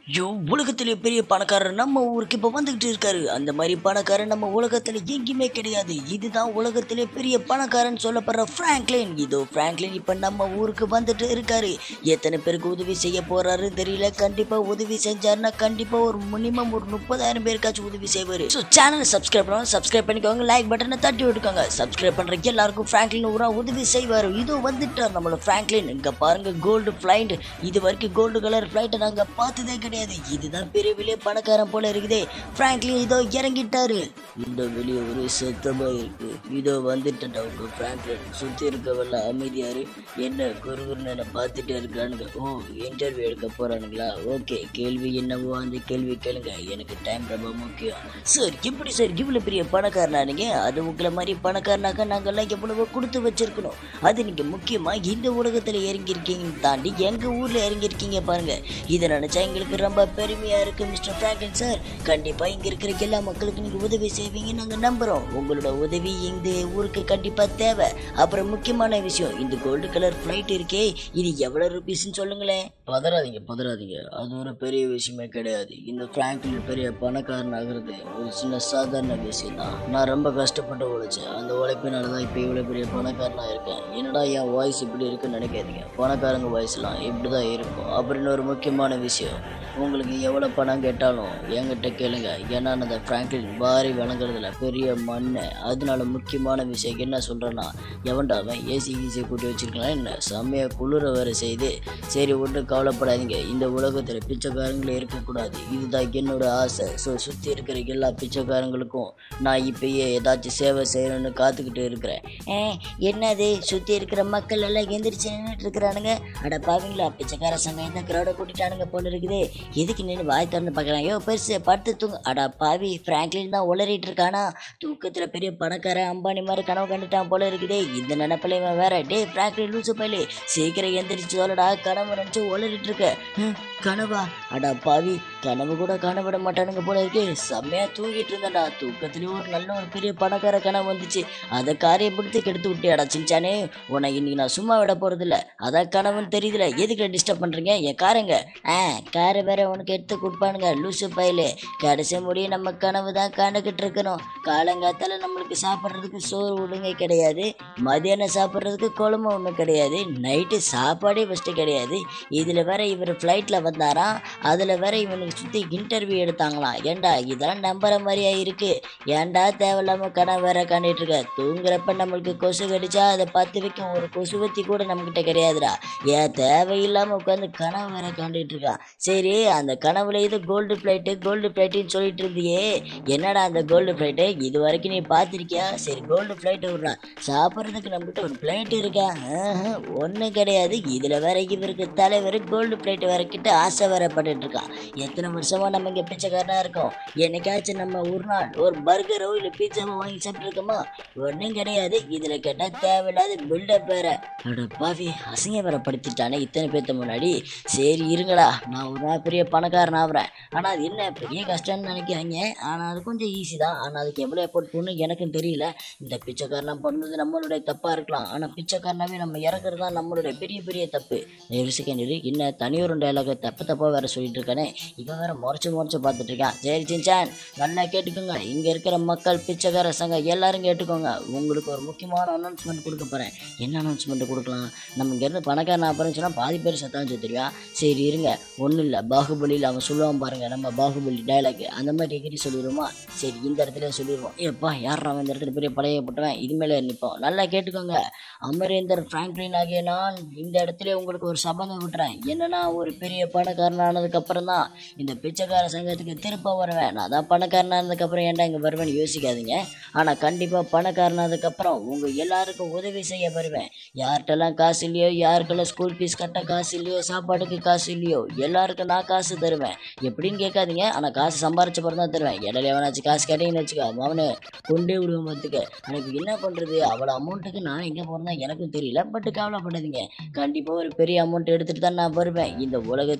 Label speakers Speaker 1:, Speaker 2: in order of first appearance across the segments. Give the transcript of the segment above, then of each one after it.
Speaker 1: ஐயோ உலகத்திலே பெரிய பணக்காரர் நம்ம ஊருக்கு இப்போ வந்துகிட்டு இருக்காரு அந்த மாதிரி பணக்காரர் நம்ம உலகத்தில் எங்கேயுமே கிடையாது இதுதான் உலகத்திலே பெரிய பணக்காரன் சொல்லப்படுற ஃப்ராங்க்லின் இதோ ஃப்ராங்க்லின் இப்போ நம்ம ஊருக்கு வந்துட்டு இருக்காரு எத்தனை பேருக்கு உதவி செய்ய போறாரு தெரியல கண்டிப்பாக உதவி செஞ்சாருன்னா கண்டிப்பாக ஒரு மினிமம் ஒரு முப்பதாயிரம் பேருக்காச்சும் உதவி செய்வார் ஸோ சேனலை சப்ஸ்கிரைப் பண்ணுவாங்க சப்ஸ்கிரைப் பண்ணிக்கோங்க லைக் பட்டனை தட்டி விட்டுக்கோங்க சப்ஸ்கிரைப் பண்ணுற எல்லாருக்கும் ஃப்ராங்க்லின் ஊரா உதவி செய்வார் இதோ வந்துட்டார் நம்மளோட ஃப்ராங்க்லின் இங்கே பாருங்க கோல்டு ஃப்ளைட் இது வரைக்கும் கோல்டு கலர் ஃப்ளைட்டை நாங்கள் பார்த்ததே கிடையாது இதுதான் பெரிய வெளியே பணக்காரன் போல இருக்குதே ஃப்ராங்க்லின் இதோ இறங்கிட்டாரு இந்த வெளியே ஒரு சத்தமா இருக்கு இதோ வந்துட்டேன் உங்க ஃப்ராங்க்லின் சுற்றி இருக்கவல்ல அமைதியாரு என்ன குறுகுறுன்னு என்னை பார்த்துட்டே இருக்கானுங்க ஓ இன்டர்வியூ எடுக்க போறானுங்களா ஓகே கேள்வி என்னவோ அந்த கேள்வி கேளுங்க எனக்கு டைம் ரொம்ப முக்கியம் சார் எப்படி சார் இவ்வளோ பெரிய பணக்காரனானுங்க அது உங்களை மாதிரி பணக்காரனாக்க நாங்கள்லாம் எவ்வளவோ கொடுத்து வச்சிருக்கணும் அது நீங்கள் முக்கியமாக இந்த உலகத்தில் இறங்கியிருக்கீங்கன்னு தாண்டி எங்கள் ஊரில் இறங்கியிருக்கீங்க பாருங்க இதை நினச்சா எங்களுக்கு ரொம்ப பெருமையாக இருக்குது மிஸ்டர் ஃப்ராங்கன் சார் கண்டிப்பாக இங்கே இருக்கிற எல்லா மக்களுக்கும் நீங்கள் உதவி செய்வீங்க நாங்கள் நம்புகிறோம் உங்களோட உதவி இந்த ஊருக்கு கண்டிப்பாக தேவை அப்புறம் முக்கியமான விஷயம் இந்த கோல்டு கலர் ஃப்ளைட் இருக்கே இது எவ்வளோ ருபீஸ்ன்னு சொல்லுங்களேன் பதறாதீங்க பதறாதீங்க அது ஒரு பெரிய விஷயமே கிடையாது இந்த ஃப்ராங்க்லின் பெரிய பணக்காரன் ஆகிறது ஒரு சின்ன சாதாரண விஷயம் தான் நான் ரொம்ப கஷ்டப்பட்டு உழைச்சேன் அந்த உழைப்பினால தான் இப்போ இவ்வளோ பெரிய பணக்காரனாக இருக்கேன் என்னடா என் வாய்ஸ் இப்படி இருக்குன்னு நினைக்காதீங்க பணக்காரங்க வாய்ஸ்லாம் இப்படி தான் இருக்கும் அப்படின்னு ஒரு முக்கியமான விஷயம் உங்களுக்கு எவ்வளோ பணம் கேட்டாலும் என்கிட்ட கேளுங்க ஏன்னா நான் அந்த ஃப்ராங்க்லின் வாரி வழங்குறதுல பெரிய மண்ணு அதனால முக்கியமான விஷயம் என்ன சொல்கிறேன்னா எவன்டா அவன் ஏசி கீசி கூட்டி வச்சிருக்கலாம் என்ன செம்மையாக குளிர வேறு செய்து சரி ஒன்றும் கவலைப்படாதீங்க இந்த உலகத்தில் பிச்சைக்காரங்களே இருக்கக்கூடாது இதுதான் என்னோட ஆசை ஸோ சுற்றி இருக்கிற எல்லா பிச்சைக்காரங்களுக்கும் நான் இப்பயே ஏதாச்சும் சேவை செய்யணும்னு காத்துக்கிட்டு இருக்கிறேன் ஏ என்னது சுற்றி இருக்கிற மக்கள் எல்லாம் எந்திரிச்சு நின்றுட்டு இருக்கிறானுங்க அட பாவீங்களா பிச்சைக்கார சங்கம் இந்த கிரௌடை கூட்டிட்டானுங்க போல இருக்குது எதுக்கு நின்று வாய் திறந்து பார்க்குறான் ஐயோ பெருசு படுத்து தூங்க அட பாவி ஃப்ராங்க்லின் தான் உளறிட்டு இருக்கானா தூக்கத்தில் பெரிய பணக்காரன் அம்பானி மாதிரி கனவு கண்டுட்டான் போல இருக்குதே இந்த நினப்பில் இவன் வேற டே ஃப்ராங்க்லின் லூசு பையலே சீக்கிரம் எந்திரிச்சு சொல்லடா கனவு நினச்சி உளறிட்டு இருக்க ஹம், கனவா அடா பாவி கனவு கூட காண விட மாட்டானுங்க போல இருக்கு செம்மையா தூங்கிட்டு இருந்தேன்டா தூக்கத்துலேயே ஒரு நல்ல ஒரு பெரிய பணக்கார கனவு வந்துச்சு அதை காரியப்படுத்தி கெடுத்து விட்டியாடா சின்சானே உன்னை இன்னைக்கு நான் சும்மா விட போறதில்ல அதான் கனவுன்னு தெரியுதுல எதுக்கு டிஸ்டர்ப் பண்றீங்க என் காருங்க ஆ காரை வேற உனக்கு எடுத்து கொடுப்பானுங்க லூசு பையலு கடைசி முடியும் நம்ம கனவு தான் காண்டுக்கிட்டு இருக்கணும் காலங்காத்தால நம்மளுக்கு சாப்பிட்றதுக்கு சோறு ஒழுங்கே கிடையாது மதியானம் சாப்பிட்றதுக்கு குழம்பு ஒன்றும் கிடையாது நைட்டு சாப்பாடே ஃபஸ்ட்டு கிடையாது இதில் வேற இவர் ஃப்ளைட்டில் வந்தாராம் அதில் வேற இவனுக்கு சுற்றி இன்டர்வியூ எடுத்தாங்களாம் ஏன்டா இதெல்லாம் நம்புற மாதிரியா இருக்கு ஏன்டா தேவையில்லாம கனவு வேற காண்டிட்டு இருக்க தூங்குறப்ப நம்மளுக்கு கொசு கடிச்சா அதை பத்து வைக்கும் ஒரு கொசுவத்தி கூட நம்மக்கிட்ட கிடையாதுடா ஏன் தேவையில்லாம உட்காந்து கனவு வேற காண்டிட்டு இருக்கான் சரி அந்த கனவுல இது கோல்டு பிளேட்டு கோல்டு பிளேட்டுன்னு சொல்லிட்டு இருந்தியே என்னடா அந்த கோல்டு பிளேட்டு இது வரைக்கும் நீ பார்த்திருக்கியா சரி கோல்டு பிளேட்டு விட்றா சாப்பிட்றதுக்கு நம்மகிட்ட ஒரு பிளேட் இருக்கா ஒன்றும் கிடையாது இதில் வேற இவருக்கு தலைவர் கோல்டு பிளேட் வேற கிட்ட ஆசை வேற பட்டுட்டு இருக்கான் எத்தனை வருஷமா நம்ம இங்கே பிச்சைக்காரனா இருக்கோம் என்னைக்காச்சும் நம்ம ஒரு நாள் ஒரு பர்கரோ இல்லை பீட்சாவோ வாங்கி சாப்பிட்ருக்கோமா ஒன்றும் கிடையாது இதில் கேட்டால் தேவையில்லாத பில்டப் வேற அட பாவி அசிங்க வேற படுத்திட்டானே இத்தனை பேர்த்த முன்னாடி சரி இருங்கடா நான் ஒரு நாள் பெரிய பணக்காரன் ஆகுறேன் ஆனால் அது என்ன பெரிய கஷ்டம்னு நினைக்கிறாங்க ஆனால் அது கொஞ்சம் ஈஸி தான் ஆனால் அதுக்கு எவ்வளோ எஃபோர்ட் போடணும் எனக்கும் தெரியல இந்த பிச்சைக்காரனா பண்ணது நம்மளுடைய தப்பாக இருக்கலாம் ஆனால் பிச்சைக்காரனாவே நம்ம இறக்குறது தான் நம்மளுடைய பெரிய பெரிய தப்பு ஒரு செகண்ட் இரு என்ன தனியொரு டைலாக் தப்பு தப்பாக வேற சொல்லிட்டு இருக்கானே இவன் வேற முறைச்சு முறைச்சு பார்த்துட்டு இருக்கான் சரி சின்சான் நல்லா கேட்டுக்கோங்க இங்கே இருக்கிற மக்கள் பிச்சைக்கார சங்கம் எல்லாரும் கேட்டுக்கோங்க உங்களுக்கு ஒரு முக்கியமான அனௌன்ஸ்மெண்ட் கொடுக்க போகிறேன் என்ன அனௌன்ஸ்மெண்ட் கொடுக்கலாம் நம்ம இங்கேருந்து பணக்காரன் அப்புறம் சொன்னால் பாதி பேர் சத்தான் தெரியும் சரி இருங்க ஒன்றும் இல்லை பாகுபலியில் அவன் சொல்லுவான் பாருங்க நம்ம பாகுபலி டைலாக் அந்த மாதிரி எகிரி சொல்லிடுவோமா சரி இந்த இடத்துல சொல்லிடுவோம் ஏப்பா யார் அவன் இந்த இடத்துல பெரிய பழைய போட்டவன் இது மேலே நிற்போம் நல்லா கேட்டுக்கோங்க அமரேந்தர் பிராங்க்லின் ஆகிய நான் இந்த இடத்துல உங்களுக்கு ஒரு சபதம் விட்டுறேன் என்னன்னா ஒரு பெரிய பணக்காரன் ஆனதுக்கப்புறம் தான் இந்த பிச்சைக்கார சங்கத்துக்கு திருப்ப வருவேன் நான் தான் பணக்காரன் ஆனதுக்கப்புறம் ஏன்டா இங்கே வருவேன்னு யோசிக்காதீங்க ஆனால் கண்டிப்பாக பணக்காரன் ஆனதுக்கப்புறம் உங்கள் எல்லாருக்கும் உதவி செய்ய வருவேன் யார்கிட்டலாம் காசு இல்லையோ யாருக்கெல்லாம் ஸ்கூல் ஃபீஸ் கட்ட காசு இல்லையோ சாப்பாட்டுக்கு காசு இல்லையோ எல்லாருக்கும் நான் காசு தருவேன் எப்படின்னு கேட்காதீங்க ஆனால் காசு சம்பாரிச்ச பிறகு தான் தருவேன் இடையில எவனாச்சும் காசு கேட்டீங்கன்னு வச்சுக்கோ அவனு கொண்டே விடுவேன் பார்த்துக்க எனக்கு என்ன பண்ணுறது அவ்வளோ அமௌண்ட்டுக்கு நான் எங்கே போகிறதா எனக்கும் தெரியல பட் கவலைப்படாதீங்க கண்டிப்பாக ஒரு பெரிய அமௌண்ட் எடுத்துகிட்டு தான் நான் வருவேன் இந்த உலகத்தில்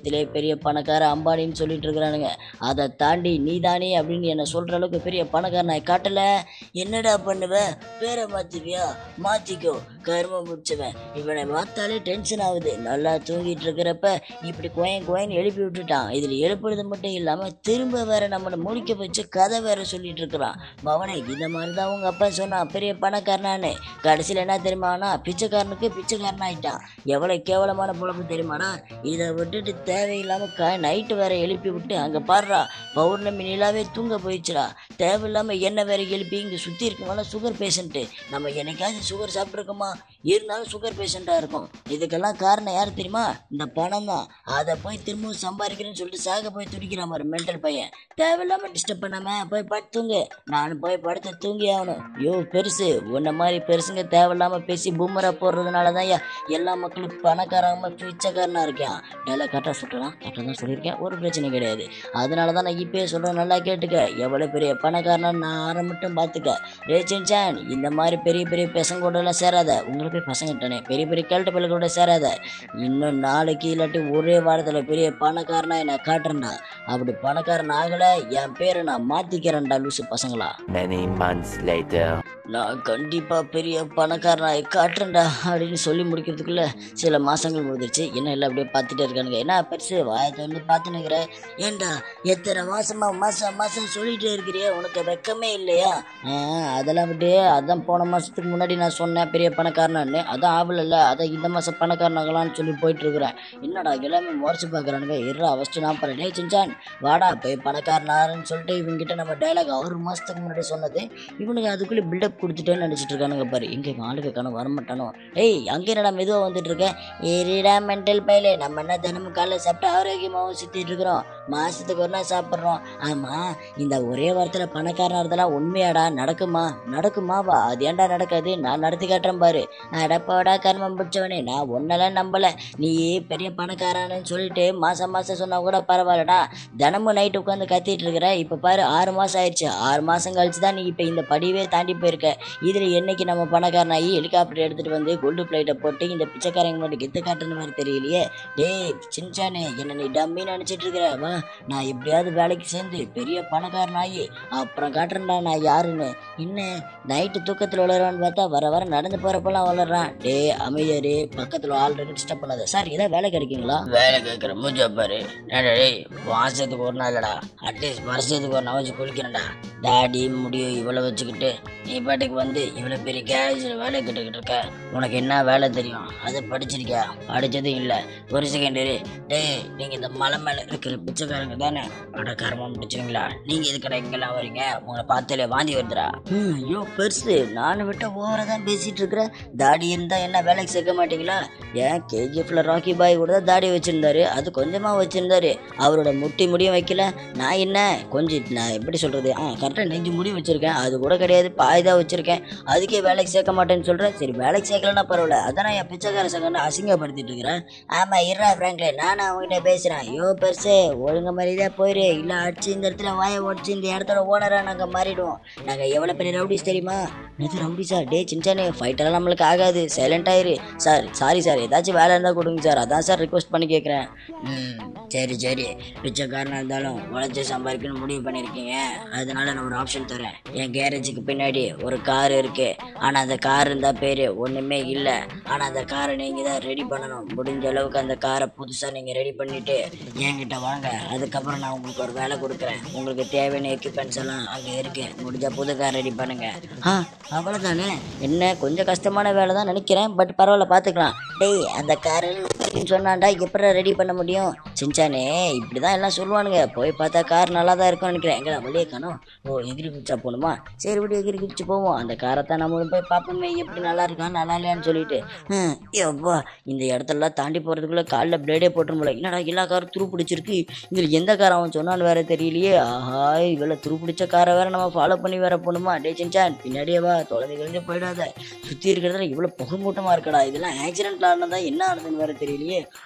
Speaker 1: உலகத்திலே பெரிய பணக்கார அம்பானின்னு சொல்லிட்டு இருக்கிறானுங்க அதை தாண்டி நீதானே அப்படின்னு என்ன சொல்கிற அளவுக்கு பெரிய பணக்காரனாய் காட்டல என்னடா பண்ணுவ பேரை மாற்றிவியா மாற்றிக்கோ கருமம் முடிச்சவன் இவனை பார்த்தாலே டென்ஷன் ஆகுது நல்லா தூங்கிட்டு இருக்கிறப்ப இப்படி கோயன் கோயன் எழுப்பி விட்டுட்டான் இதில் எழுப்புறது மட்டும் இல்லாமல் திரும்ப வேற நம்மளை முடிக்க வச்சு கதை வேற சொல்லிட்டு இருக்கிறான் மவனே இந்த மாதிரி தான் உங்கள் அப்பா சொன்னான் பெரிய பணக்காரனான்னு கடைசியில் என்ன தெரியுமானா பிச்சைக்காரனுக்கு பிச்சைக்காரன் ஆயிட்டான் எவ்வளோ கேவலமான பொழப்பு தெரியுமாடா இதை விட்டுட்டு தேவையில்லாமல் க நைட்டு வேற எழுப்பி விட்டு அங்கே பாடுறா பௌர்ணமி நிலாவே தூங்க போயிடுச்சுடா தேவையில்லாமல் என்ன வேற எழுப்பி இங்கே சுற்றி இருக்கவங்களாம் சுகர் பேஷண்ட்டு நம்ம என்னைக்காவது சுகர் சாப்பிட்ருக்கோமா இருந்தாலும் சுகர் பேஷண்ட்டாக இருக்கும் இதுக்கெல்லாம் காரணம் யார் தெரியுமா இந்த பணம் தான் அதை போய் திரும்பவும் சம்பாதிக்கிறேன்னு சொல்லிட்டு சாக போய் துடிக்கிற மாதிரி மென்டல் பையன் தேவையில்லாமல் டிஸ்டர்ப் பண்ணாம போய் படுத்து தூங்கு நானும் போய் படுத்து தூங்கி ஆகணும் யோ பெருசு உன்ன மாதிரி பெருசுங்க தேவையில்லாமல் பேசி பூமரா போடுறதுனால தான் எல்லா மக்களும் பணக்காரங்க பிச்சைக்காரனா இருக்கான் நல்லா கரெக்டாக சொல்கிறேன் கரெக்டாக தான் சொல்லியிருக்கேன் ஒரு பிரச்சனை கிடையாது அதனால தான் நான் இப்பயே சொல்கிறேன் நல்லா கேட்டுக்க எவ்வளோ பெரிய பணக்காரனா நான் ஆற மட்டும் பார்த்துக்க ரேச்சன் சான் இந்த மாதிரி பெரிய பெரிய பசங்க கூட எல்லாம் சேராத உங்களை போய் பசங்கிட்டனே பெரிய பெரிய கேள்ட்ட பிள்ளை கூட சேராத இன்னும் நாளைக்கு இல்லாட்டி ஒரே வாரத்தில் பெரிய பணக்காரனா நான் காட்டுறேன்டா அப்படி பணக்காரன் ஆகலை என் பேரை நான் மாற்றிக்கிறேன்டா லூசு பசங்களா
Speaker 2: Many months later.
Speaker 1: நான் கண்டிப்பாக பெரிய பணக்காரனாய் காட்டுறேன்டா அப்படின்னு சொல்லி முடிக்கிறதுக்குள்ள சில மாதங்கள் முடிஞ்சிருச்சு என்ன இல்லை அப்படியே பார்த்துட்டே இருக்கானுங்க என்ன பெருசு வாயத்தை வந்து பார்த்துன்னு இருக்கிற ஏன்டா எத்தனை மாசமா மாதம் மாதம் சொல்லிட்டே இருக்கிறியா உனக்கு வெக்கமே இல்லையா ஆ, அதெல்லாம் விட்டு அதான் போன மாதத்துக்கு முன்னாடி நான் சொன்னேன் பெரிய பணக்காரனான்னு அதான் ஆவலில்ல அதான் இந்த மாதம் பணக்காரனாகலாம்னு சொல்லி போயிட்டு இருக்கிறேன் என்னடா எல்லாமே முறைச்சு பார்க்குறானுங்க இருறா ஃபஸ்ட்டு நான் போகிறேன் டே சிஞ்சான் வாடா போய் பணக்காரனாருன்னு சொல்லிட்டு இவங்ககிட்ட நம்ம டைலாக் ஒரு மாதத்துக்கு முன்னாடி சொன்னது இவனுக்கு அதுக்குள்ளே பில்டப் கொடுத்துட்டேன்னு நினச்சிட்டு இருக்கானுங்க பாரு இங்கே ஆளுக்கு காணும் வரமாட்டானோ ஏய் அங்கே என்னடா மெதுவாக வந்துட்டு இருக்கேன் ஏறிடா மென்டல் பையலே நம்ம என்ன தினமும் காலைல சாப்பிட்டு ஆரோக்கியமாகவும் சுற்றிட்டு இருக்கிறோம் மாதத்துக்கு ஒரு நாள் சாப்பிட்றோம் ஆமாம் இந்த ஒரே வாரத்தில் பணக்காரனா இருந்தெல்லாம் உண்மையாடா நடக்குமா நடக்குமாவா அது ஏன்டா நடக்காது நான் நடத்தி காட்டுறேன் பாரு அடப்பாடா கர்மம் பிடிச்சவனே நான் ஒன்னெல்லாம் நம்பலை நீ பெரிய பணக்காரன்னு சொல்லிட்டு மாதம் மாதம் சொன்னா கூட பரவாயில்லடா தினமும் நைட்டு உட்காந்து கத்திட்டு இருக்கிற இப்போ பாரு ஆறு மாதம் ஆயிடுச்சு ஆறு மாதம் கழிச்சு தான் நீ இப்போ இந்த படிவே தாண்டி போயிருக்க இதில் என்னைக்கு நம்ம பணக்காரனாகி ஹெலிகாப்டர் எடுத்துகிட்டு வந்து கோல்டு பிளேட்டை போட்டு இந்த பிச்சைக்காரங்க மட்டும் கெத்து காட்டுன மாதிரி தெரியலையே டேய் சின்சானே என்ன நீ டம்மி நினச்சிட்டு இருக்கிற வா நான் எப்படியாவது வேலைக்கு சேர்ந்து பெரிய பணக்காரனாகி அப்புறம் காட்டுறேன்டா நான் யாருன்னு இன்னும் நைட்டு தூக்கத்தில் வளரான்னு பார்த்தா வர வர நடந்து போகிறப்பெல்லாம் வளர்றான் டே அமைதியாரு பக்கத்தில் ஆல்ரெடி டிஸ்டர்ப் பண்ணாத சார் ஏதாவது வேலை கிடைக்குங்களா வேலை கேட்குற மூஞ்சா பாரு டேய் மாசத்துக்கு ஒரு நாள் இல்லடா அட்லீஸ்ட் வருஷத்துக்கு ஒரு நாள் வச்சு குளிக்கிறேன்டா டாடி முடியும் இவ்வளோ வச்சுக்கிட்டு நீ பாட்டுக்கு வந்து இவ்வளோ பெரிய கேரேஜில் வேலை கேட்டுக்கிட்டு இருக்க உனக்கு என்ன வேலை தெரியும் அதை படிச்சிருக்கியா படித்ததும் இல்லை ஒரு செகண்ட் இரு டேய் நீங்கள் இந்த மலை மேலே இருக்கிற பிச்சைக்காரங்க தானே அட கர்மம் முடிச்சுங்களா நீங்கள் இதுக்கடை இங்கெல்லாம் வரீங்க உங்களை பார்த்தாலே வாந்தி வருதுடா ம் ஐயோ பெருசு நானும் விட்ட ஓவராக தான் பேசிகிட்டு இருக்கிறேன் தாடி இருந்தால் என்ன வேலைக்கு சேர்க்க மாட்டீங்களா ஏன் கேஜிஎஃப்ல ராக்கி பாய் கூட தான் தாடி வச்சுருந்தாரு அது கொஞ்சமாக வச்சுருந்தாரு அவரோட முட்டி முடியும் வைக்கல நான் என்ன கொஞ்சம் நான் எப்படி சொல்கிறது ஆ கரெக்டாக நெஞ்சு முடி வச்சுருக்கேன் அது கூட கிடையாது பாய் தான் வச்சுருக்கேன் அதுக்கே வேலைக்கு சேர்க்க மாட்டேன்னு சொல்கிறேன் சரி வேலைக்கு சேர்க்கலன்னா பரவாயில்ல அதான் நான் என் பிச்சைக்கார சங்கன்னு அசிங்கப்படுத்திட்டு இருக்கிறேன் ஆமாம் இருறா ஃப்ராங்க்லே நானும் அவங்ககிட்ட பேசுகிறேன் ஐயோ பெருசு ஒழுங்க மாதிரியே போயிரு இல்லை அடிச்சு இந்த இடத்துல வாயை உடச்சு இந்த இடத்துல ஓனராக நாங்கள் மாறிடுவோம் நாங்கள் எவ்வளோ பெரிய ரவுடிஸ் தெரியுமா இது ரவுடி சார் டே சின்சானே ஃபைட்டெல்லாம் நம்மளுக்கு ஆகாது சைலண்ட் ஆயிரு சார் சாரி சார் ஏதாச்சும் வேலை இருந்தால் கொடுங்க சார் அதான் சார் ரிக்வஸ்ட் பண்ணி கேட்குறேன் ம் சரி சரி பிச்சைக்காரனாக இருந்தாலும் உழைச்சி சம்பாதிக்கணும்னு முடிவு பண்ணியிருக்கீங்க அதனால நான் ஒரு ஆப்ஷன் தரேன் என் கேரேஜுக்கு பின்னாடி ஒரு கார் இருக்கு ஆனால் அந்த கார் இருந்தால் பேர் ஒன்றுமே இல்லை ஆனால் அந்த காரை நீங்கள் தான் ரெடி பண்ணணும் முடிஞ்ச அளவுக்கு அந்த காரை புதுசாக நீங்கள் ரெடி பண்ணிவிட்டு என்கிட்ட வாங்க அதுக்கப்புறம் நான் உங்களுக்கு ஒரு வேலை கொடுக்குறேன் உங்களுக்கு தேவையான எக்யூப்மெண்ட்ஸ் எல்லாம் அங்கே இருக்கு முடிஞ்ச புது கார் ரெடி பண்ணுங்க ஆ அவ்வளோதானே என்ன கொஞ்சம் கஷ்டமான வேலை தான் நினைக்கிறேன் பட் பரவாயில்ல பார்த்துக்கலாம் டேய் அந்த கார் சொன்னான்டா எப்படி ரெடி பண்ண முடியும் சின்சானே இப்படி தான் எல்லாம் சொல்லுவானுங்க போய் பார்த்தா கார் நல்லா தான் இருக்கும்னு நினைக்கிறேன் எங்களை வெளியே காணோம் ஓ எகிரி குச்சா போகணுமா சரி விடு எகிரி குதிச்சு போவோம் அந்த காரை தான் நம்மளும் போய் பார்ப்போமே எப்படி நல்லா இருக்கா நல்லா இல்லையான்னு சொல்லிட்டு ஹம், எப்பா இந்த இடத்தெல்லாம் தாண்டி போகிறதுக்குள்ள காலில் பிளேடே போட்டுருமில்ல என்னடா எல்லா காரும் துரு பிடிச்சிருக்கு இதில் எந்த கார் அவன் சொன்னான்னு வேற தெரியலையே ஆஹா இவ்வளோ துரு பிடிச்ச காரை வேற நம்ம ஃபாலோ பண்ணி வேற போகணுமா டே சின்சான் பின்னாடியே வா தொலைஞ்சு கிழிஞ்சு போயிடாத சுற்றி இருக்கிறதுல இவ்வளோ புகை மூட்டமாக இருக்கடா இதெல்லாம் ஆக்சிடென்ட்ல ஆனதா என்ன ஆனதுன்னு வேற தெரியலையே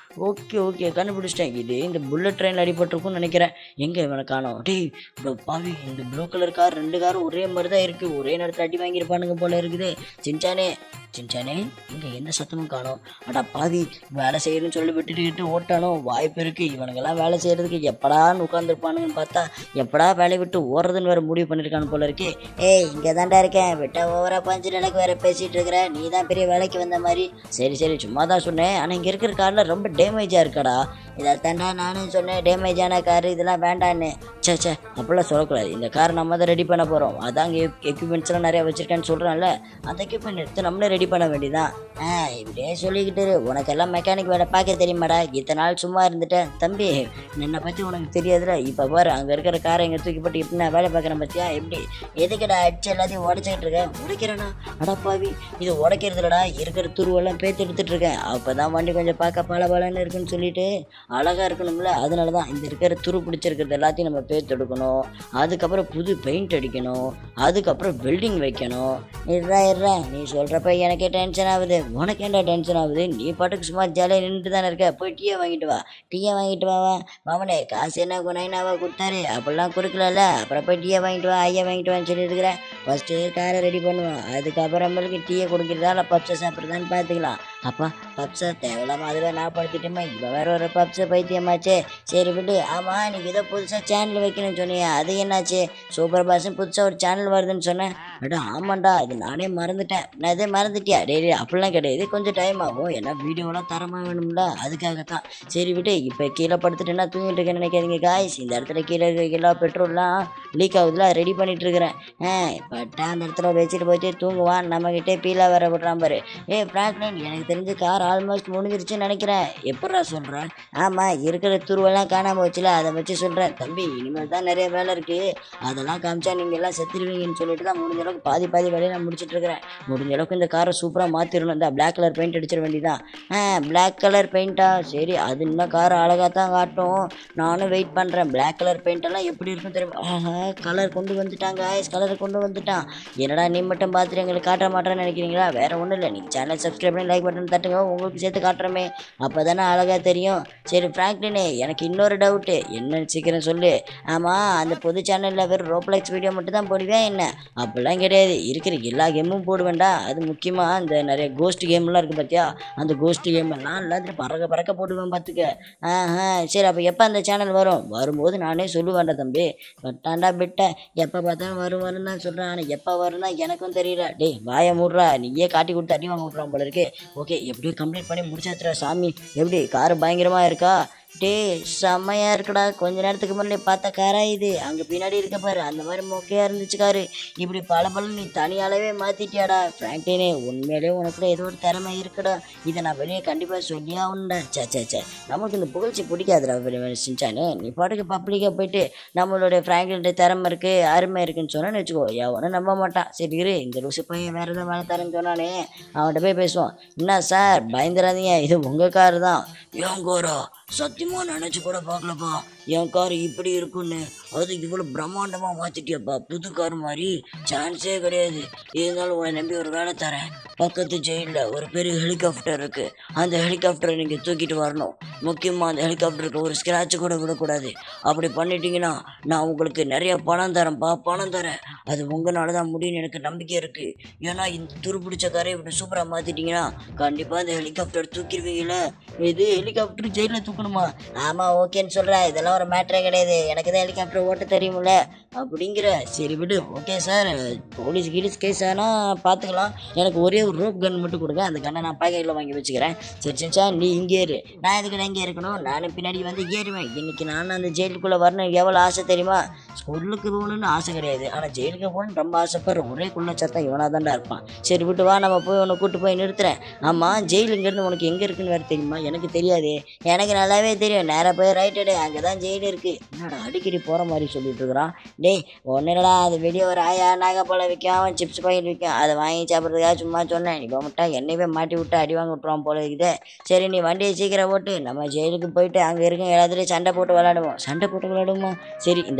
Speaker 1: ஓகே ஓகே கண்டுபிடிச்சிட்டேன் இது இந்த புல்லட் ட்ரெயினில் அடிபட்டிருக்கும்னு நினைக்கிறேன் எங்கே இவனை காணோம் டேய் இந்த பாவி இந்த ப்ளூ கலர் கார் ரெண்டு காரும் ஒரே மாதிரி தான் இருக்குது ஒரே நேரத்தில் அடி வாங்கியிருப்பானுங்க போல இருக்குது சின்சானே சின்சானே இங்கே எந்த சத்தமும் காணோம் அடா பாவி வேலை செய்யணும்னு சொல்லி விட்டுட்டு ஓட்டானோ வாய்ப்பு இருக்குது இவனுங்கெல்லாம் வேலை செய்கிறதுக்கு எப்படான்னு உட்காந்துருப்பானுங்கன்னு பார்த்தா எப்படா வேலையை விட்டு ஓடுறதுன்னு வேறு முடிவு பண்ணியிருக்கானு போல இருக்கே ஏய் இங்கே தான்டா இருக்கேன் விட்டா ஓவரா பஞ்சு எனக்கு வேற பேசிட்டு இருக்கிற நீ தான் பெரிய வேலைக்கு வந்த மாதிரி சரி சரி சும்மா தான் சொன்னேன் ஆனால் இங்கே இருக்கிற காரில் ரொம்ப டேமேஜாக இருக்கடா இதைத்தாண்டா நானும் சொன்னேன் டேமேஜான கார் இதெல்லாம் வேண்டான்னு சே சே அப்படிலாம் சொல்லக்கூடாது இந்த கார் நம்ம தான் ரெடி பண்ண போகிறோம் அதான் இங்கே எக்யூப்மெண்ட்ஸ்லாம் நிறையா வச்சுருக்கேன்னு சொல்கிறேன்ல அந்த எக்யூப்மெண்ட் எடுத்து நம்மளே ரெடி பண்ண வேண்டியதான் ஆ இப்படியே சொல்லிக்கிட்டு இரு. உனக்கெல்லாம் மெக்கானிக் வேலை பார்க்க தெரியுமாடா இத்தனை நாள் சும்மா இருந்துட்டேன் தம்பி என்னை பற்றி உனக்கு தெரியாதுல இப்போ பாரு அங்கே இருக்கிற காரை இங்கே தூக்கி போட்டு எப்படி நான் வேலை பார்க்குறேன் பார்த்தியா எப்படி எதுக்குடா அடிச்சு எல்லாத்தையும் உடச்சிக்கிட்டு இருக்கேன் உடைக்கிறேனா அடப்பாவி இது உடைக்கிறது இல்லடா இருக்கிற துருவெல்லாம் பேத்து எடுத்துட்டு இருக்கேன் அப்போ தான் வண்டி கொஞ்சம் பார்க்க பல பலன்னு இருக்குன்னு சொல்லிட்டு அழகாக இருக்கணும்ல அதனால தான் இந்த இருக்கிற துரு பிடிச்சிருக்கிறது எல்லாத்தையும் நம்ம பேத்து எடுக்கணும் அதுக்கப்புறம் புது பெயிண்ட் அடிக்கணும் அதுக்கப்புறம் வெல்டிங் வைக்கணும் இருறா இருறா நீ சொல்கிறப்ப எனக்கே டென்ஷன் ஆகுது உனக்கு ஏன்டா டென்ஷன் ஆகுது நீ பாட்டுக்கு சும்மா ஜாலியாக நின்றுட்டு தானே இருக்க போய் டீயை வாங்கிட்டு வா டீயை வாங்கிட்டு வா வா மாமனே காசு என்ன நைனாவா கொடுத்தாரு அப்படிலாம் கொடுக்கலல்ல அப்புறம் போய் டீயை வாங்கிட்டு வா ஐயா வாங்கிட்டு வான்னு சொல்லியிருக்கிறேன் ஃபஸ்ட்டு காரை ரெடி பண்ணுவோம் அதுக்கப்புறமேலுக்கு டீயை குடிக்கிறதா இல்லை பப்ஸை சாப்பிட்றதான்னு பார்த்துக்கலாம் அப்பா பப்ஸை தேவையில்லாம அதுவே நான் படுத்திட்டோமே இப்போ வேற ஒரு பப்ஸை பைத்தியமாச்சே சரி விடு ஆமாம் நீ ஏதோ புதுசாக சேனல் வைக்கணும்னு சொன்னியே அது என்னாச்சு சூப்பர் பாஸ்ன்னு புதுசாக ஒரு சேனல் வருதுன்னு சொன்னேன் அடா ஆமாண்டா இது நானே மறந்துட்டேன் நான் இதே மறந்துட்டியா டேய் டேய், அப்படிலாம் கிடையாது கொஞ்சம் டைம் ஆகும் ஏன்னா வீடியோலாம் தரமாக வேணும்ல அதுக்காக தான் சரி விட்டு இப்போ கீழே படுத்துட்டேன்னா தூங்கிட்டு இருக்கேன்னு நினைக்காதீங்க காய்ஸ் இந்த இடத்துல கீழே இருக்க எல்லா பெட்ரோல்லாம் லீக் ஆகுதுல ரெடி பண்ணிட்டு இருக்கிறேன் ஆ பட்டா அந்த இடத்துல வச்சுட்டு போயிட்டு தூங்குவான் நம்மக்கிட்டே பீலா வேற விடுறான் பாரு ஏய் ஃப்ராங்க்லின் எனக்கு தெரிஞ்சு கார் ஆல்மோஸ்ட் முடிஞ்சிருச்சுன்னு நினைக்கிறேன் எப்படா சொல்கிறேன் ஆமாம் இருக்கிற துருவெல்லாம் காணாமல் வச்சுல அதை வச்சு சொல்கிறேன் தம்பி இனிமேல் தான் நிறைய வேலை இருக்குது அதெல்லாம் காமிச்சா நீங்கள் எல்லாம் செத்துருவீங்கன்னு சொல்லிட்டு தான் முடிஞ்ச அளவுக்கு பாதி பாதி வேலையை நான் முடிச்சிட்டு இருக்கிறேன் முடிஞ்ச அளவுக்கு இந்த காரை சூப்பராக மாற்றிடணும் இந்த பிளாக் கலர் பெயிண்ட் அடிச்சிட வேண்டியதான் ஆ பிளாக் கலர் பெயிண்டா சரி அது இன்னும் கார் அழகாக தான் காட்டும் நானும் வெயிட் பண்ணுறேன் பிளாக் கலர் பெயிண்ட் எல்லாம் எப்படி இருக்கும் தெரியுமா ஆஹா கலர் கொண்டு வந்துட்டாங்க கலர் கொண்டு வந்துட்டான் என்னடா நீ மட்டும் பார்த்துட்டு எங்களுக்கு காட்ட மாட்டேன்னு நினைக்கிறீங்களா வேற ஒன்றும் இல்லை நீங்கள் சேனல் சப்ஸ்கிரைப் பண்ணி லைக் பட்டன் தட்டுங்க உங்களுக்கு சேர்த்து காட்டுறமே அப்போ தானே அழகாக தெரியும் சரி ஃப்ராங்க்லினே எனக்கு இன்னொரு டவுட்டு என்னன்னு சீக்கிரம் சொல்லு ஆமாம் அந்த பொது சேனலில் வெறும் ரோப்ளெக்ஸ் வீடியோ மட்டும் தான் போடுவியா என்ன அப்படிலாம் கிடையாது இருக்கிற எல்லா கேமும் போடுவேன்டா அது முக்கியமாக அந்த நிறைய கோஸ்ட் கேம்லாம் இருக்குது பார்த்தியா அந்த கோஸ்ட் கேம் எல்லாம் எல்லாத்தையும் பறக்க பறக்க போடுவேன் பார்த்துக்க ஆஹா சரி அப்போ எப்போ அந்த சேனல் வரும் வரும்போது நானே சொல்லுவேன்டா தம்பி பட்டாண்டா பிட்ட எப்போ பார்த்தாலும் வரும் வரும்னு தான் சொல்கிறேன் ஆனால் எப்போ வரும்னா எனக்கும் தெரியல டேய் வாயை மூடுறா நீயே காட்டி கொடுத்து அடி வாங்க விட்றான் போல இருக்கு ஓகே எப்படியோ கம்ப்ளீட் பண்ணி முடிச்சாச்சுடா சாமி எப்படி கார் பயங்கரமாக இருக்கா டேய் செம்மையா இருக்குடா கொஞ்ச நேரத்துக்கு முன்னாடி பார்த்த காரா இது அங்கே பின்னாடி இருக்க பாரு அந்த மாதிரி மொக்கையா இருந்துச்சு காரு இப்படி பல பல நீ தனியாலவே மாத்திட்டியாடா ஃப்ராங்க்லினே உண்மையிலே உனக்குள்ள ஏதோ ஒரு திறமை இருக்குடா இதை நான் வெளியே கண்டிப்பாக சொல்லி ஆகணும்டா சே சே சே நமக்கு இந்த புகழ்ச்சி பிடிக்காதுடா சிஞ்சானே நீ பாட்டுக்கு பப்ளிக்காக போயிட்டு நம்மளுடைய ஃப்ராங்க்லின் திறமை இருக்கு அருமை இருக்குன்னு சொன்னேன்னு வச்சுக்கோ எவனும் நம்ப மாட்டான் சரி இரு இந்த லூசு பையன் வேற ஏதோ வேலை தரேன்னு சொன்னானே அவன்கிட்ட போய் பேசுவோம் என்ன சார் பயந்துடாதீங்க இது உங்கள் கார் தான் ஏன் கோரா சத்தியமாக நினச்சி கூட பார்க்கலப்பா என் கார் இப்படி இருக்குன்னு அது இவ்வளோ பிரம்மாண்டமாக மாற்றிட்டியப்பா புது கார் மாதிரி சான்ஸே கிடையாது இருந்தாலும் உன்னை நம்பி ஒரு வேலை தரேன் பக்கத்து ஜெயிலில் ஒரு பெரிய ஹெலிகாப்டர் இருக்குது அந்த ஹெலிகாப்டரை நீங்கள் தூக்கிட்டு வரணும் முக்கியமாக அந்த ஹெலிகாப்டருக்கு ஒரு ஸ்க்ராட்ச் கூட விடக்கூடாது அப்படி பண்ணிட்டீங்கன்னா நான் உங்களுக்கு நிறைய பணம் தரேன்ப்பா பணம் தரேன் அது உங்களால தான் முடியும்னு எனக்கு நம்பிக்கை இருக்குது ஏன்னா இந்த துருப்பிடிச்ச காரை இப்படி சூப்பராக மாற்றிட்டீங்கன்னா கண்டிப்பாக அந்த ஹெலிகாப்டர் தூக்கிடுவீங்களே இது ஹெலிகாப்டர் ஜெயிலில் தூக்கணுமா ஆமாம் ஓகேன்னு சொல்கிறேன் இதெல்லாம் ஒரு மேட்ரே கிடையாது எனக்கு தான் ஹெலிகாப்டர் ஓட்ட தெரியுமில்ல அப்படிங்கிற சரி விடு ஓகே சார் போலீஸ் கீலீஸ் கேஸ் ஆனால் பார்த்துக்கலாம் எனக்கு ஒரே ஒரு ரோப் கன் மட்டும் கொடுங்க அந்த கன்னை நான் பாக்கெட்டில் வாங்கி வச்சுக்கிறேன் சரி சரி சார் நீ இங்கே ஏறு நான் எதுக்கு இங்கே இருக்கணும் நானும் பின்னாடி வந்து ஏறுவேன் இன்னைக்கு நான் அந்த ஜெயிலுக்குள்ளே வரணும் எவ்வளோ ஆசை தெரியுமா ஸ்கூலுக்கு போகணும்னு ஆசை கிடையாது ஆனால் ஜெயிலுக்கு போகணும்னு ரொம்ப ஆசைப்படுறேன் ஒரே குள்ள சத்தம் இவனாக தான்டா இருப்பான் சரி விட்டு வா நம்ம போய் உன்னை கூட்டு போய் நிறுத்துறேன் ஆமாம் ஜெயில் இங்கேருந்து உனக்கு எங்கே இருக்குன்னு வேறு தெரியுமா எனக்கு தெரியாது எனக்கு நல்லாவே தெரியும் நேராக போய் ரைட் டே அங்கே தான் ஜெயில் இருக்குது என்னடா அடிக்கடி போகிற மாதிரி சொல்லிட்டு இருக்கிறான் டேய் ஒன்றும் இல்லடா அது வெளியே ஒரு ஆயா நாகப்பழம் விற்கும் அவன் சிப்ஸ் பாக்கெட் விற்கும் அதை வாங்கி சாப்பிட்றதுக்காக சும்மா சொன்னேன் இப்போ முட்டா என்னையவே மாட்டி விட்டு அடி வாங்க விட்ருவான் போல இருக்குது சரி நீ வண்டியை சீக்கிரம் ஓட்டு நம்ம ஜெயிலுக்கு போயிட்டு அங்கே இருக்க எல்லாத்துலேயும் சண்டை போட்டு விளாடுவோம் சண்டை போட்டு விளாடுவோமா சரி இந்த இடத்துல ஒரு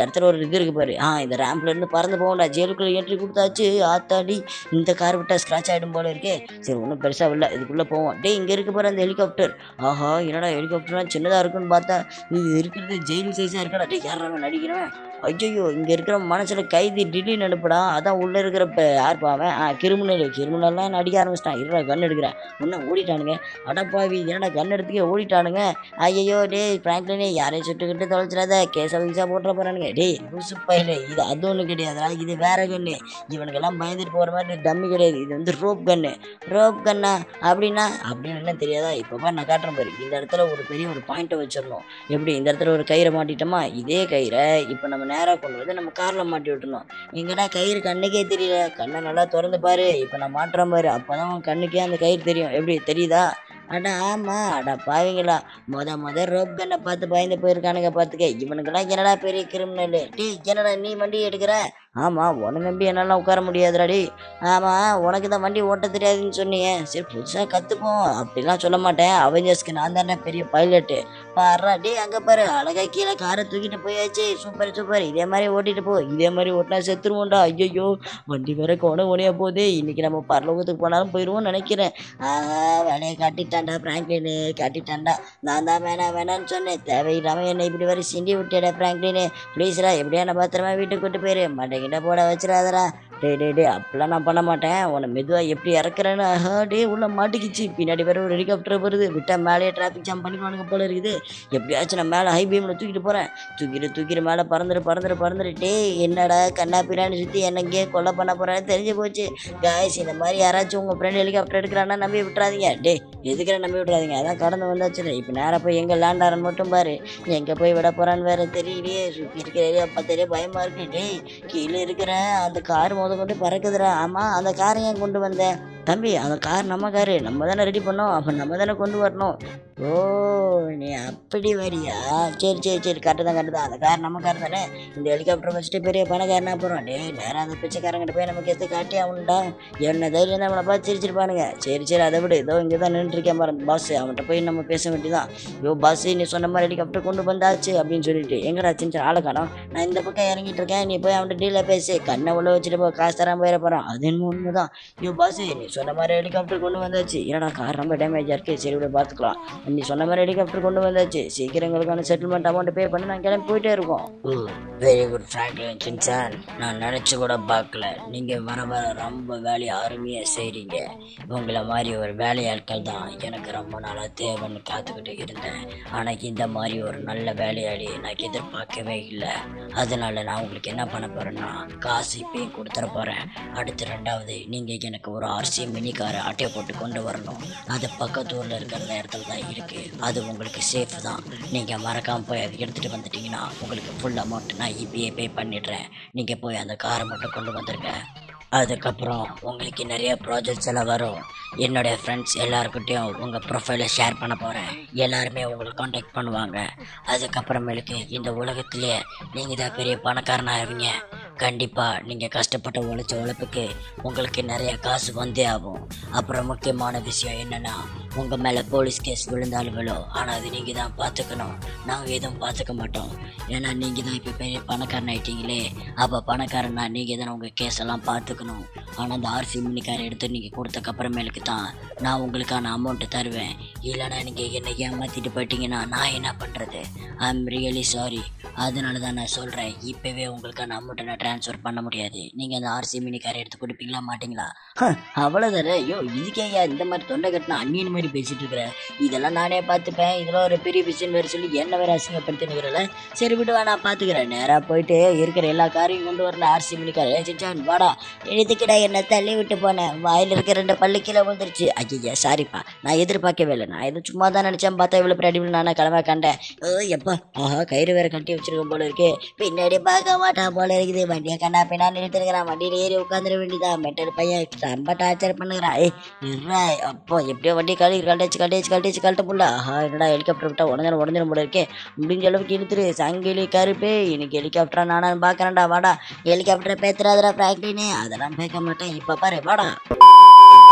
Speaker 1: இது இருக்கு பாரு ஆ இந்த ரேம்ப்ல இருந்து பறந்து போகண்டா ஜெயிலுக்குள்ள என்ட்ரி கொடுத்தாச்சு ஆத்தாடி இந்த கார் விட்டா ஸ்க்ராட்ச் ஆகிடும் போல இருக்கே சரி ஒன்றும் பெருசாக இல்லை இதுக்குள்ளே போவோம் டேய் இங்கே இருக்கு பாரு அந்த ஹெலிகாப்டர் ஆஹா என்னடா ஹெலிகாப்டர்லாம் சின்னதாக இருக்குன்னு பார்த்தா இது இருக்கிறது ஜெயில் சைஸாக இருக்கடா டேய் யாரா நடிக்கிறேன் ஐயோ இங்கே இருக்கிற மனசில் கைதி டில்லின்னு அனுப்புடா அதான் உள்ளே இருக்கிற இப்போ யார் பாவன் ஆ கிரிமினல் கிரிமினல்லாம் நடிக்க ஆரம்பிச்சிட்டான் இருடா கன் எடுக்கிறேன் ஒன்றும் ஓடிட்டானுங்க அடப்பாவி என்னடா கன் எடுத்துக்கே ஓடிட்டானுங்க ஐயோ டேய் ஃப்ராங்க்லினே யாரையும் சுட்டுக்கிட்டு தொலைச்சிடாத கேஸை வீசா போட்டுற போகிறானுங்க டேய் லூசு பையலே இது அது ஒன்றும் கிடையாதுடா இது வேற கன்று இவனுக்கெல்லாம் பயந்துட்டு போகிற மாதிரி டம்மி கிடையாது இது வந்து ரோப் கன்று ரோப் கன்னா அப்படின்னா அப்படின்னு என்ன தெரியாதா இப்போ பாரு நான் காட்டுறேன் பாரு இந்த இடத்துல ஒரு பெரிய ஒரு பாயிண்ட்டை வச்சிடணும் எப்படி இந்த இடத்துல ஒரு கயிறை மாட்டிட்டோமா இதே கயிறை இப்போ நம்ம நேராக கொண்டு வந்து நம்ம காரில் மாட்டி விட்டுணும் எங்கடா கயிறு கண்ணுக்கே தெரியல கண்ணை நல்லா திறந்து பாரு இப்போ நான் மாட்டுறேன் பாரு அப்போ தான் உன் கண்ணுக்கே அந்த கயிறு தெரியும் எப்படி தெரியுதா அட ஆமாம் அட பாவீங்களா மொத மொத ரோப் கண்ணை பார்த்து பயந்து போயிருக்கானுங்க பார்த்துக்க இவனுக்கெல்லாம் என்னடா பெரிய கிரிமினல் டேய் என்னடா நீ வண்டி எடுக்கிற ஆமாம் உன்னை நம்பி என்னால் உட்கார முடியாதுடா டேய் ஆமாம் உனக்கு தான் வண்டி ஓட்ட தெரியாதுன்னு சொன்னீங்க சரி புதுசாக கற்றுப்போம் அப்படிலாம் சொல்ல மாட்டேன் அவெஞ்சர்ஸ்க்கு நான் தானே பெரிய பைலட்டு பாடுறா டேய் அங்கே பாரு அழகா கீழே காரை தூக்கிட்டு போயாச்சு சூப்பர் சூப்பர் இதே மாதிரி ஓட்டிட்டு போ இதே மாதிரி ஓட்டினா செத்துருவோம்டா ஐயோ வண்டி வேற கோண ஓனையா போகுது இன்னைக்கு நம்ம பரலோகத்துக்கு போனாலும் போயிடுவோம்னு நினைக்கிறேன் ஆஹா வேலையை காட்டிட்டான்டா பிராங்க்லினு காட்டிட்டான்டா நான் தான் வேணாம் வேணாம்னு சொன்னேன் தேவையில்லாமல் என்னை இப்படி வரை சிண்டி விட்டேடா பிராங்க்லினு ப்ளீஸ்ரா எப்படியா நான் பத்திரமா வீட்டுக்கு கூட்டு போயிரு மண்டைக்கிட்ட போட வச்சிடாதடா டே டே டே அப்படிலாம் நான் பண்ண மாட்டேன் உன்னை மெதுவாக எப்படி இறக்குறேன்னு ஆஹா டே உள்ள மாட்டிக்கிச்சு பின்னாடி வேற ஒரு ஹெலிகாப்டர் வருது விட்டா மேலேயே டிராஃபிக் ஜாம் பண்ணிடுவானுங்க போல இருக்குது எப்படியாச்சும் நான் மேலே ஹை பீமில் தூக்கிட்டு போகிறேன் தூக்கிட்டு தூக்கிட்டு மேலே பறந்துரு பறந்துரு பறந்துரு டே என்னடா கண்ணா பின்னாடி சுற்றி என்னங்கேயே கொலை பண்ண போகிறேன்னு தெரிஞ்சு போச்சு காய்ஸ் இந்த மாதிரி யாராச்சும் உங்கள் ஃப்ரெண்ட் ஹெலிகாப்டர் எடுக்கிறான்னா நம்பி விட்டுறாதீங்க டே எதுக்குற நம்பி விட்றாதீங்க அதான் கடந்து வந்தாச்சு இப்போ நேராக போய் எங்கே லேண்ட் ஆறன்னு மட்டும் பாரு எங்கே போய் விட போகிறான்னு வேற தெரியலையே சுற்றி இருக்கிற ஏரியா பார்த்தாலே பயமாக இருக்கு டேய் கீழே இருக்கிற அந்த கார் முத கொண்டு பறக்குதுடா ஆமாம் அந்த காரை ஏன் கொண்டு வந்தேன் தம்பி அந்த கார் நம்ம காரு நம்ம தானே ரெடி பண்ணோம் அப்போ நம்ம தானே கொண்டு வரணும் ஓ நீ அப்படி வரியா சரி சரி சரி கரெக்டு தான் கரெக்டு தான் அந்த கார் நம்ம கார் தானே இந்த ஹெலிகாப்டர் வச்சுட்டு பெரிய பணக்காரனா போகிறோம் டேய் நேராக அந்த பிச்சைக்காரங்கிட்ட போய் நமக்கு எத்து காட்டி அவன்டா என்ன தைரியம் தான் அவனை பார்த்து சிரிச்சிருப்பானுங்க சரி சரி அதை விடு ஏதோ இங்கே தான் நின்றுருக்கேன் பாரு பாஸ் அவன்கிட்ட போய் நம்ம பேச வேண்டியதான் யோ பாஸ் நீ சொன்ன மாதிரி ஹெலிகாப்டர் கொண்டு வந்தாச்சு அப்படின்னு சொல்லிட்டு எங்கடா சின்ன ஆளை காணோம் நான் இந்த பக்கம் இறங்கிட்டு இருக்கேன் நீ போய் அவன்கிட்ட டீலில் பேசி கண்ணை உள்ள வச்சுட்டு போ காசு தராம போயிட போகிறான் அது என்ன உண்மை தான் யோ பாஸ் நீ சொன்ன மாதிரி ஹெலிகாப்டர் கொண்டு வந்தாச்சு என்னடா கார் ரொம்ப டேமேஜாக இருக்கு சரி விட பார்த்துக்கலாம் நீ சொன்ன மாதிரி ஹெலிகாப்டர் கொண்டு வந்தாச்சு சீக்கிரம் எங்களுக்கான செட்டில்மெண்ட் அமௌண்ட் பே பண்ணி நான் கிளம்பி போயிட்டே இருக்கோம் வெரி குட் ஃப்ராங்க்லின் சின்சான் நான் நினச்சி கூட பார்க்கல நீங்கள் வர வர ரொம்ப வேலையை அருமையாக செய்கிறீங்க உங்களை மாதிரி ஒரு வேலையாட்கள் தான் எனக்கு ரொம்ப நாளாக தேவைன்னு காத்துக்கிட்டு இருந்தேன் ஆனால் இந்த மாதிரி ஒரு நல்ல வேலையாளி நான் எதிர்பார்க்கவே இல்லை அதனால நான் உங்களுக்கு என்ன பண்ண போகிறேன்னா காசு இப்பயும் கொடுத்துட போகிறேன் அடுத்து ரெண்டாவது நீங்கள் எனக்கு ஒரு ஆர்சி மினி காரை அட்டையை போட்டு கொண்டு வரணும் அது பக்கத்து ஊரில் இருக்கிற இடத்துல தான் இருக்குது அது உங்களுக்கு சேஃப் தான் நீங்கள் மறக்காமல் போய் அதை எடுத்துகிட்டு வந்துட்டீங்கன்னா உங்களுக்கு ஃபுல் அமௌண்ட் நான் இப்பயே பே பண்ணிடுறேன் நீங்கள் போய் அந்த காரை மட்டும் கொண்டு வந்துருங்க அதுக்கப்புறம் உங்களுக்கு நிறைய ப்ராஜெக்ட்ஸ் எல்லாம் வரும் என்னுடைய ஃப்ரெண்ட்ஸ் எல்லாருக்கிட்டையும் உங்கள் ப்ரொஃபைலை ஷேர் பண்ண போகிறேன் எல்லாருமே உங்களை காண்டாக்ட் பண்ணுவாங்க அதுக்கப்புறமேலுக்கு இந்த உலகத்திலே நீங்கள் தான் பெரிய பணக்காரனாயிருவீங்க கண்டிப்பாக நீங்கள் கஷ்டப்பட்ட உழைச்ச உழைப்புக்கு உங்களுக்கு நிறைய காசு வந்தே ஆகும் அப்புறம் முக்கியமான விஷயம் என்னென்னா உங்கள் மேலே போலீஸ் கேஸ் விழுந்தாலும் விழும் ஆனால் அது நீங்கள் தான் பார்த்துக்கணும் நாங்கள் எதுவும் பார்த்துக்க மாட்டோம் ஏன்னா நீங்கள் தான் இப்போ பெரிய பணக்காரன் ஆயிட்டீங்களே அப்போ பணக்காரனா நீங்கள் தானே உங்கள் கேஸ் எல்லாம் பார்த்துக்கணும் ஆனால் அந்த ஆர்சி மினிக்காரை எடுத்து நீங்கள் கொடுத்தக்கு அப்புறமேலுக்கு தான் நான் உங்களுக்கான அமௌண்ட்டு தருவேன் இல்லைனா நீங்கள் என்னை ஏமாற்றிட்டு போயிட்டீங்கன்னா நான் என்ன பண்ணுறது ஐ எம் ரியலி சாரி அதனால தான் நான் சொல்கிறேன் இப்போவே உங்களுக்கான அமௌண்ட்டை நான் ட்ரான்ஸ்ஃபர் பண்ண முடியாது நீங்கள் அந்த ஆர்சி மினிக்காரை எடுத்து கொடுப்பீங்களா மாட்டீங்களா அவ்வளோதானே ஐயோ இதுக்கே ஏன் இந்த மாதிரி தொண்டை கட்டின அந்நியன் மாதிரி பேசிட்டு இருக்கிற இதெல்லாம் நானே பார்த்துப்பேன் இதெல்லாம் ஒரு பெரிய விஷயம் வேறு சொல்லி என்ன வேறு அசிங்கப்படுத்தினுக்கிறல சரி விடுவா நான் பார்த்துக்கிறேன் நேராக போயிட்டு இருக்கிற எல்லா காரையும் கொண்டு வரல ஆர்சி மினிக்கார் ஏ சிச்சான் வாடா எழுதுக்கிடா என்னை தள்ளி விட்டு போனேன் வாயில் இருக்க ரெண்டு பல்லு கீழே விழுந்துருச்சு ஐயா சாரிப்பா நான் எதிர்பார்க்கவே இல்லை நான் எதுவும் சும்மா தான் நினச்சேன் பார்த்தா இவ்வளோ பெரிய அடிவில் நானே கிளம்ப கண்டேன் ஓ எப்பா ஆஹா கயிறு வேற கட்டி வச்சிருக்கோம் போல இருக்கு பின்னாடி பார்க்க மாட்டான் போல இருக்குது வண்டியை கண்ணா பின்னா நிறுத்திருக்கிறான் வண்டியில் ஏறி உட்காந்துட வேண்டியதான் மெட்டல் பையன் ரொம்ப டார்ச்சர் பண்ணுகிறான் ஏய் இருடா அப்போ எப்படியோ வண்டி கழி கழட்டிச்சு கழட்டிச்சு கழட்டிச்சு கழட்ட முடியல ஆஹா என்னடா ஹெலிகாப்டர் விட்டா உடனே உடஞ்சிடும் போல இருக்கே முடிஞ்ச அளவுக்கு இழுத்துரு சங்கிலி கருப்பே இன்னைக்கு ஹெலிகாப்டரா நானும் பார்க்கறேன்டா வாடா ஹெலிகாப்டரை பேத்துறாதடா பிராக்டினே அதெல்லாம் பேக்க மாட்டேன் இப்போ பாரு வாடா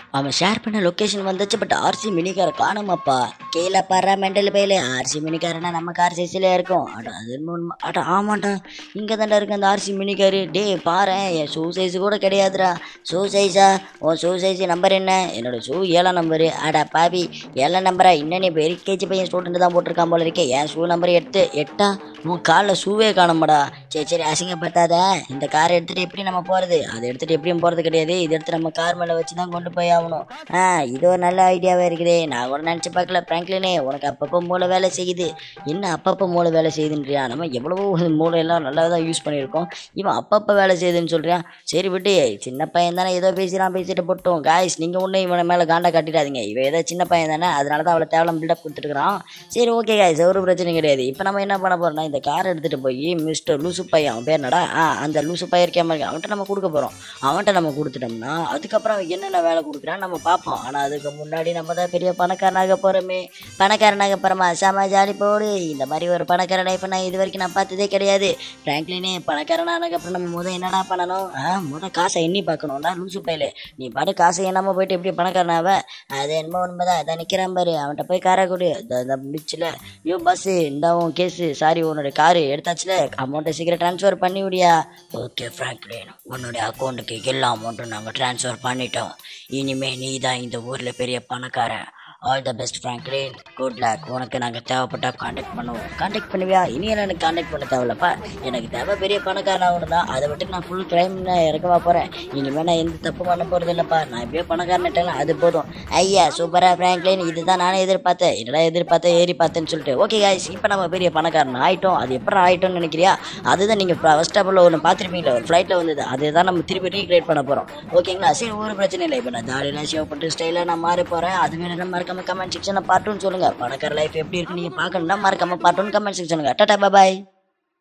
Speaker 1: அவன் ஷேர் பண்ண லொக்கேஷன் வந்துச்சு பட் ஆர்சி மினிகார காணுமாப்பா கீழே பாரு மெண்டல் பையில ஆர்சி மினிகாரனா நம்ம கார் சைஸ்ல இருக்கும் அட அது என்னமோ உண்மை. அட ஆமாண்டா இங்கே தாண்டா இருக்கு அந்த ஆர்சி மினிகாரு டே பாரு என் ஷூ சைஸ் கூட கிடையாதுடா ஷூ சைஸா உன் ஷூ சைஸ் நம்பர் என்ன என்னோட ஷூ ஏழாம் நம்பரு அடா பாவி ஏழாம் நம்பரா இன்னும் நீ எல்கேஜி பையன் ஸ்டூடெண்ட் தான் போட்டிருக்கான் போல இருக்கே என் ஷூ நம்பர் எட்டு எட்டா உன் காலில் ஷூவே காணுமாடா சரி சரி அசிங்கப்பட்டாத இந்த காரை எடுத்துகிட்டு எப்படி நம்ம போகிறது அதை எடுத்துகிட்டு எப்படியும் போகிறது கிடையாது இதை எடுத்து நம்ம கார் மேலே வச்சு தான் கொண்டு போய் ஆகணும் ஆ இது ஒரு நல்ல ஐடியாவே இருக்குதே நான் கூட நினச்சி பார்க்கல ஃப்ராங்க்லினே உனக்கு அப்பப்போ மூளை வேலை செய்யுது என்ன அப்பப்போ மூளை வேலை செய்யுதுன்றியா நம்ம எவ்வளவோ மூளையெல்லாம் நல்லா தான் யூஸ் பண்ணியிருக்கோம் இவன் அப்பப்போ வேலை செய்யுதுன்னு சொல்கிறான் சரி விட்டு சின்ன பையன் தானே ஏதோ பேசுகிறான் பேசிட்டு போட்டோம் காய்ஸ் நீங்கள் ஒன்றும் இவனை மேலே காண்டா காட்டிடாதீங்க இவன் ஏதோ சின்ன பையன் தானே அதனால தான் அவளை தேவலாம் பில்டப் கொடுத்துருக்குறான் சரி ஓகே காய்ஸ் ஒரு பிரச்சனையும் கிடையாது இப்போ நம்ம என்ன பண்ண போறோம்னா இந்த காரை எடுத்துகிட்டு போய் மிஸ்டர் லூசு பையன் அவன் பேர் என்னடா ஆ அந்த லூசு பையன் இருக்காம இருக்கு அவன்கிட்ட நம்ம கொடுக்க போகிறோம் அவன்கிட்ட நம்ம கொடுத்துட்டோம்னா அதுக்கப்புறம் அவன் என்னென்ன வேலை கொடுக்குறான்னு நம்ம பார்ப்போம் ஆனால் அதுக்கு முன்னாடி நம்ம தான் பெரிய பணக்காரனாக போகிறோமே பணக்காரனாக போகிறோமா செம ஜாலி போடு இந்த மாதிரி ஒரு பணக்கார லைஃப்பை நான் இது வரைக்கும் நான் பார்த்ததே கிடையாது ஃப்ராங்க்லினே பணக்காரனானதுக்கு அப்புறம் நம்ம முதல் என்னடா பண்ணணும் ஆ முத காசை எண்ணி பார்க்கணும்டா லூசு பையலே நீ பாட்டு காசை எண்ணாமல் போயிட்டு எப்படி பணக்காரனாவ அது என்னமோ உண்மைதான் அதான் நிற்கிறான் பாரு அவன்கிட்ட போய் காரை கொடு அந்த பிச்சில் ஐயோ பஸ்ஸு இந்தாவும் கேஸு சாரி உன்னோட காரு எடுத்தாச்சுல அமௌண்ட்டை சீக்கிரம் ட்ரான்ஸ்ஃபர் பண்ணி விடியா ஓகே ஃப்ராங்க்லின் உன்னுடைய அக்கௌண்ட்டுக்கு எல்லா அமௌண்ட்டும் நாங்கள் ட்ரான்ஸ்ஃபர் பண்ணிட்டோம் இனிமே நீ தான் இந்த ஊரில் பெரிய பணக்காரன் all the best Franklin good luck உனக்கு நாங்கள் தேவைப்பட்டா காண்டாக்ட் பண்ணுவோம் காண்டாக்ட் பண்ணுவியா இனி எல்லாம் எனக்கு காண்டாக்ட் பண்ண தேவையில்லப்பா எனக்கு தேவை பெரிய பணக்காரன் ஆகணும் தான் அதை விட்டு நான் ஃபுல் கிரைம் இறக்கவா போகிறேன் இனிமேல் நான் எந்த தப்பு பண்ண போகிறது இல்லைப்பா நான் எப்படியோ பணக்காரன்ட்டேன் அது போதும் ஐயா சூப்பராக ஃப்ராங்க்லின் இதுதான் நானே எதிர்பார்த்தேன் என்னடா எதிர்பார்த்தேன் ஏறி பார்த்தேன்னு சொல்லிட்டு ஓகே காய்ஸ் இப்போ நம்ம பெரிய பணக்காரன் ஆயிட்டோம் அது எப்படி ஆயிட்டோம்னு நினைக்கிறியா அதுதான் நீங்கள் ஃபர்ஸ்ட் ஆஃப் ஒன்று பார்த்துருப்பீங்களா ஒரு ஃப்ளைட்டில் வந்தது அதுதான் நம்ம திருப்பி ரீக்ரியேட் பண்ண போகிறோம் ஓகேங்களா சரி ஒரு பிரச்சனை இல்லை இப்போ நான் ஜாலியாக ஷேவ் பண்ணிட்டு ஸ்டைலாக நான் மாறி போகிறேன் அது வேணும் மறக்காம கமெண்ட் செக்ஷனில் பார்ட்டுன்னு சொல்லுங்கள் பணக்கார லைஃப் எப்படி இருக்கு நீங்கள் பார்க்கணும்னா மறக்காம பார்ட்டுன்னு கமெண்ட் செக்ஷனுங்க டாடா பாய்